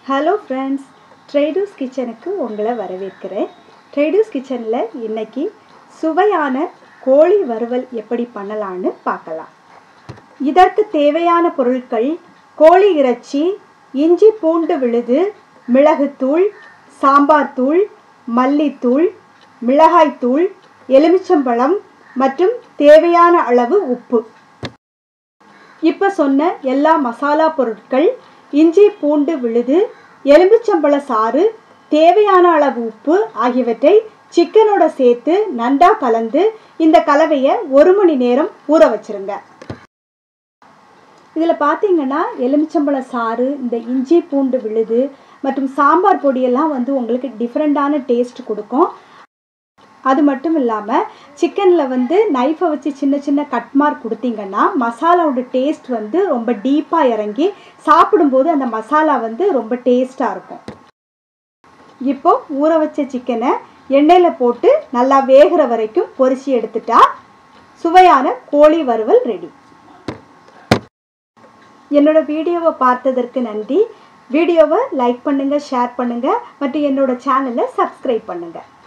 hello friends ட்ரேடூஸ் கிச்சனுக்கு உங்களை வரவேற்கிறேன் ட்ரேடூஸ் கிச்சனில் இன்னைக்கு சுவையான கோழி வறுவல் எப்படி பண்ணலான்னு பார்க்கலாம் இதற்கு தேவையான பொருட்கள் கோழி இறைச்சி இஞ்சி பூண்டு விழுது மிளகுத்தூள் சாம்பார் தூள் மல்லித்தூள் மிளகாய்த்தூள் எலுமிச்சம்பழம் மற்றும் தேவையான அளவு உப்பு இப்போ சொன்ன எல்லா மசாலா பொருட்கள் இஞ்சி பூண்டு விழுது எலுமிச்சம்பழ சாறு தேவையான அளவு உப்பு ஆகியவற்றை சிக்கனோட சேர்த்து நன்றா கலந்து இந்த கலவையை ஒரு மணி நேரம் ஊற வச்சிருங்க இதில் பார்த்தீங்கன்னா எலுமிச்சம்பழ சாறு இந்த இஞ்சி பூண்டு விழுது மற்றும் சாம்பார் பொடியெல்லாம் வந்து உங்களுக்கு டிஃப்ரெண்ட்டான டேஸ்ட் கொடுக்கும் அது மட்டும் இல்லாமல் சிக்கனில் வந்து நைஃபை வச்சு சின்ன சின்ன கட் மார்க் கொடுத்தீங்கன்னா மசாலாவோட டேஸ்ட் வந்து ரொம்ப டீப்பாக இறங்கி சாப்பிடும்போது அந்த மசாலா வந்து ரொம்ப டேஸ்ட்டாக இருக்கும் இப்போ ஊற வச்ச சிக்கனை எண்ணெயில் போட்டு நல்லா வேகிற வரைக்கும் பொரிச்சு எடுத்துட்டா சுவையான கோழி வறுவல் ரெடி என்னோட வீடியோவை பார்த்ததற்கு நன்றி வீடியோவை லைக் பண்ணுங்கள் ஷேர் பண்ணுங்கள் மற்றும் என்னோட சேனலை சப்ஸ்கிரைப் பண்ணுங்கள்